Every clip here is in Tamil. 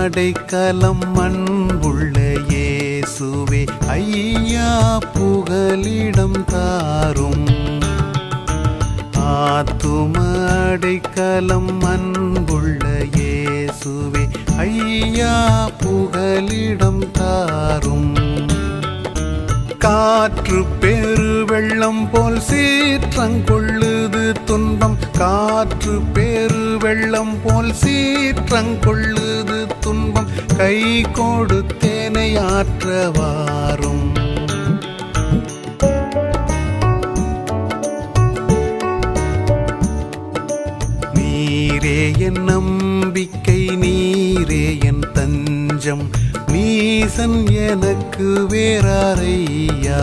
அடைக்கலம் அன்புள்ள இயேசுவே ஐயா புகலிடம் தாரும் ஆத்தும அடைக்கலம் அன்புள்ள இயேசுவே ஐயா புகலிடம் தாரும் காற்று பெரு வெள்ளம் போல் சீற்றங்கொள்ளுது துன்பம் காற்று பெரு வெள்ளம் போல் சீற்றங்கொள்ளுது துன்பம் கை கொடுத்தேனை ஆற்றவாரும் நீரே என் நம்பிக்கை நீரே என் தஞ்சம் நீசன் எனக்கு வேறாரையா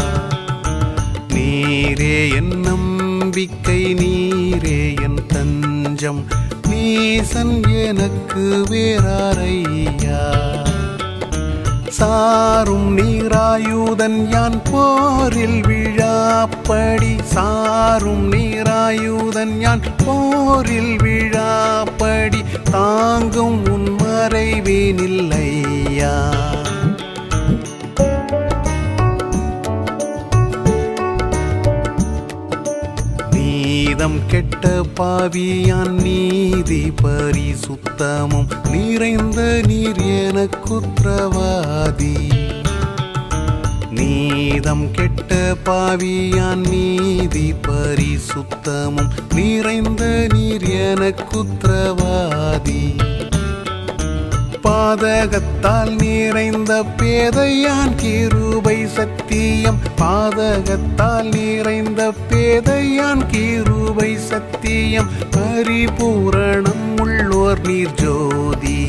நீரே என் நம்பிக்கை நீரே என் தஞ்சம் நீசன் எனக்கு வேறாரையா சாரும் நீராயுதன் யான் போரில் விழாப்படி சாரும் நீராயுதன் யான் போரில் விழாப்படி தாங்கும் உன் மறைவேனில்லையா நீதம் கெட்ட பாவியான் நீதி பரிசுத்தமும் நிறைந்த நீர் என குற்றவாதி நீதம் கெட்ட பாவியான் நீதி பரிசுத்தமும் நிறைந்த நீர் என குற்றவாதி பாதகத்தால் நிறைந்த பேதையான் கிருபை சத்தியம் பாதகத்தால் நிறைந்த பேதையான் கிருபை சத்தியம் பரிபூரணம் உள்ளோர் நீர் ஜோதி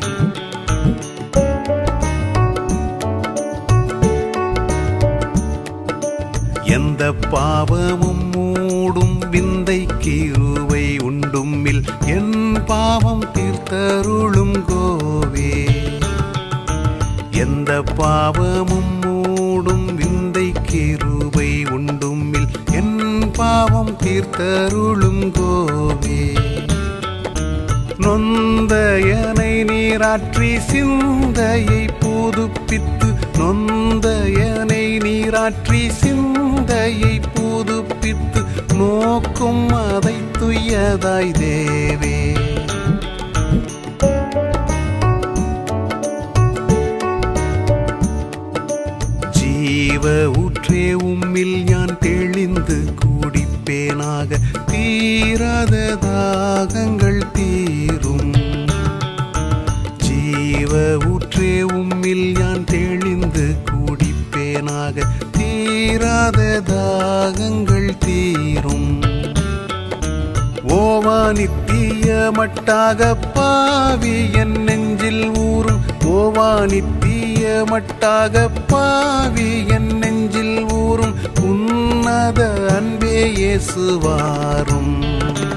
எந்த பாவமும் மூடும் விந்தை கிருவை உண்டும்மில் என் பாவம் தீர்த்தருளும் கோவே எந்த பாவமும் மூடும் விந்தை கிருவை உண்டும்மில் என் பாவம் தீர்த்தருளும் கோவே நொந்தயனை நீராற்றி சிந்தையை புதுப்பித்து நொந்தயனை நீராற்றி சிந்தையை புதுப்பித்து நோக்கும் அதை துயதாய் தேவே ஜீவ ஊற்றே உம்மில் ஞான் தெளிந்து குடிப்பேனாக தீராத தாகங்கள் தீரும் ஜீவ ஊற்றே உம்மில் ஞான் தெளிந்து குடிப்பேனாக தீராத தாகங்கள் தீரும் ஓவா நித்திய மட்டாக பாவி என் நெஞ்சில் ஊறும் ஓவா நித்திய மட்டாக பாவி என் நெஞ்சில் ஊறும் உன்னத அன்பே இயேசுவாரும்